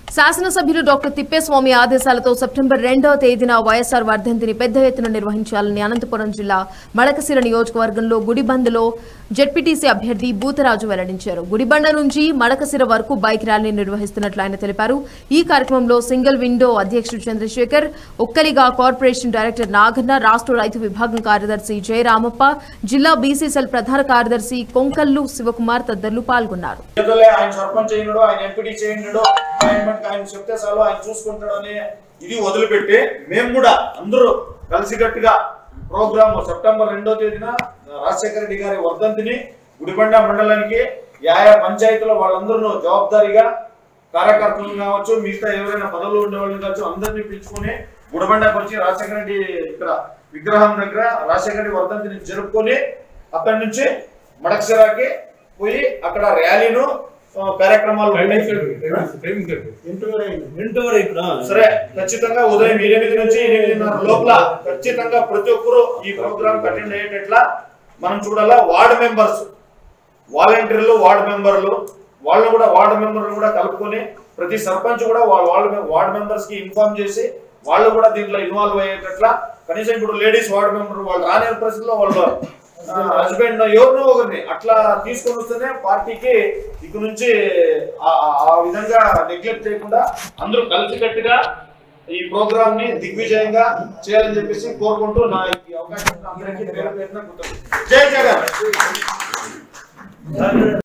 శాసనసభ్యులు డాక్టర్ తిప్పేస్వామి ఆదేశాలతో సెప్టెంబర్ రెండవ తేదీన వైఎస్ఆర్ వర్ధంతిని పెద్ద ఎత్తున నిర్వహించాలని అనంతపురం జిల్లా మడకసిర నియోజకవర్గంలో గుడిబందలో జెడ్పీటీసీ అభ్యర్థి బూతరాజు వెల్లడించారు గుడిబండ నుంచి మడకసిర వరకు బైక్ ర్యాలీ నిర్వహిస్తున్నట్లు ఆయన తెలిపారు ఈ కార్యక్రమంలో సింగిల్ విండో అధ్యక్షుడు చంద్రశేఖర్ ఒక్కలిగా కార్పొరేషన్ డైరెక్టర్ నాగన్న రాష్ట్ర రైతు విభాగం కార్యదర్శి జయరామప్ప జిల్లా బీసీసీఎల్ ప్రధాన కార్యదర్శి కొంకల్లు శివకుమార్ తదితరులు పాల్గొన్నారు ఏదోలే ఆయన సర్పంచ్ అయినాడు ఆయన ఎంపీటీ చేయనాడు ఆయన మనకి ఆయన చెప్తే చాలు ఆయన చూసుకుంటాడు అనే ఇది వదిలిపెట్టి మేము కూడా అందరూ కలిసికట్టుగా ప్రోగ్రామ్ సెప్టెంబర్ రెండో తేదీన రాజశేఖర రెడ్డి గారి వర్ధంతిని గుడిబండ మండలానికి ఆయా పంచాయతీలో వాళ్ళందరూ జవాబారిగా కార్యకర్తలు కావచ్చు మిగతా ఎవరైనా పదవులు ఉండేవాళ్ళు కావచ్చు అందరినీ పిలుచుకొని గుడిబండకు వచ్చి రాజశేఖర రెడ్డి ఇక్కడ విగ్రహం దగ్గర రాజశేఖర రెడ్డి వర్ధంతిని జరుపుకొని అక్కడి నుంచి మడక్సిరాకి పోయి అక్కడ ర్యాలీను ఆ, కార్యక్రమాలు ఉన్నాయి. సరే ఖచ్చితంగా ఉదయం ఎనిమిది నుంచి ఎనిమిదిన్నర లోపల ఖచ్చితంగా ప్రతి ఒక్కరు ఈ ప్రోగ్రామ్ అటెండ్ అయ్యేటట్లా మనం చూడాలా వార్డ్ మెంబర్స్ వాలంటీర్లు వార్డ్ మెంబర్లు వాళ్ళు కూడా వార్డ్ మెంబర్లు కూడా కలుపుకొని ప్రతి సర్పంచ్ కూడా వాళ్ళ వాళ్ళ వార్డ్ మెంబర్స్ కి ఇన్ఫార్మ్ చేసి వాళ్ళు కూడా దీంట్లో ఇన్వాల్వ్ అయ్యేటట్లా కనీసం ఇప్పుడు లేడీస్ వార్డ్ మెంబర్ వాళ్ళు రాని పరిస్థితిలో వాళ్ళు హస్బెండ్ ఎవరినో ఒకరిని అట్లా తీసుకొని వస్తేనే పార్టీకి ఇక నుంచి ఆ- ఆ- ఆ విధంగా నెగ్లెక్ట్ చేయకుండా అందరూ కలిసికట్టుగా ఈ ప్రోగ్రామ్ ని దిగ్విజయంగా చేయాలని చెప్పేసి కోరుకుంటూ నా ఈ అవకాశం అందరికీ పేరు పేరున కృతజ్ఞతలు. జై జగన్